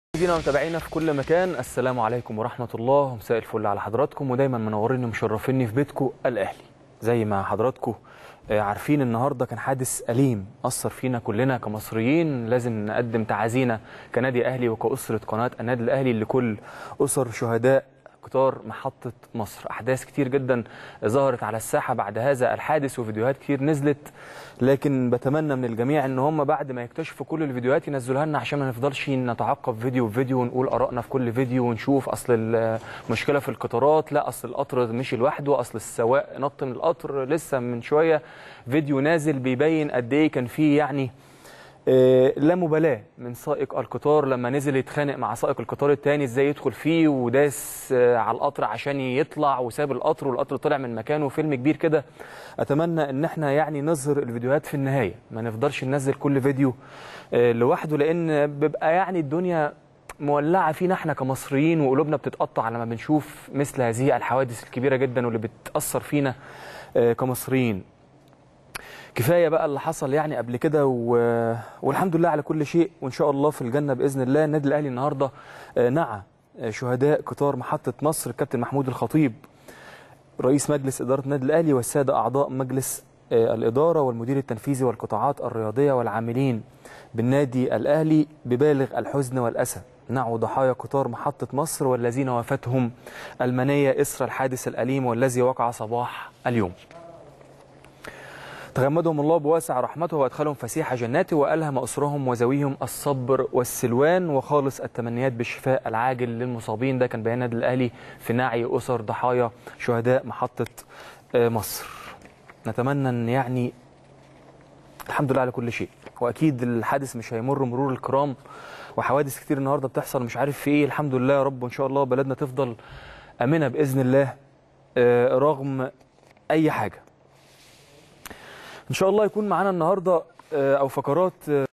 مشاهدينا ومتابعينا في كل مكان السلام عليكم ورحمة الله ومساء الفل على حضراتكم ودايما منوريني ومشرفيني في بيتكم الأهلي زي ما حضراتكم آه، عارفين النهارده كان حادث أليم أثر فينا كلنا كمصريين لازم نقدم تعازينا كنادي أهلي وكأسرة قناة النادي الأهلي لكل أسر شهداء قطار محطة مصر أحداث كتير جدا ظهرت على الساحة بعد هذا الحادث وفيديوهات كتير نزلت لكن بتمنى من الجميع ان هم بعد ما يكتشفوا كل الفيديوهات ينزلوها لنا عشان ما نفضلش نتعقب فيديو بفيديو ونقول ارائنا في كل فيديو ونشوف اصل المشكله في القطارات لا اصل القطر مشي لوحده اصل السواق نط من القطر لسه من شويه فيديو نازل بيبين قد ايه كان فيه يعني آه، لا مبالاة من سائق القطار لما نزل يتخانق مع سائق القطار التاني ازاي يدخل فيه وداس آه، على القطر عشان يطلع وساب القطر والقطر طلع من مكانه فيلم كبير كده اتمنى ان احنا يعني نظهر الفيديوهات في النهاية ما نفضلش ننزل كل فيديو آه، لوحده لان بيبقى يعني الدنيا مولعة فينا احنا كمصريين وقلوبنا بتتقطع لما بنشوف مثل هذه الحوادث الكبيرة جدا واللي بتأثر فينا آه، كمصريين كفايه بقى اللي حصل يعني قبل كده و... والحمد لله على كل شيء وان شاء الله في الجنه باذن الله النادي الاهلي النهارده آه، نعى آه، شهداء قطار محطه مصر الكابتن محمود الخطيب رئيس مجلس اداره النادي الاهلي والساده اعضاء مجلس آه، الاداره والمدير التنفيذي والقطاعات الرياضيه والعاملين بالنادي الاهلي ببالغ الحزن والاسى نعوا ضحايا قطار محطه مصر والذين وفاتهم المنيه اثر الحادث الاليم والذي وقع صباح اليوم تغمدهم الله بواسع رحمته وادخلهم فسيح جناته والهم اسرهم وذويهم الصبر والسلوان وخالص التمنيات بالشفاء العاجل للمصابين ده كان بيان النادي الاهلي في نعي اسر ضحايا شهداء محطه آه، مصر نتمنى ان يعني الحمد لله على كل شيء واكيد الحادث مش هيمر مرور الكرام وحوادث كتير النهارده بتحصل مش عارف في ايه الحمد لله يا رب وان شاء الله بلدنا تفضل امنه باذن الله آه، رغم اي حاجه ان شاء الله يكون معانا النهارده آه، او فقرات آه،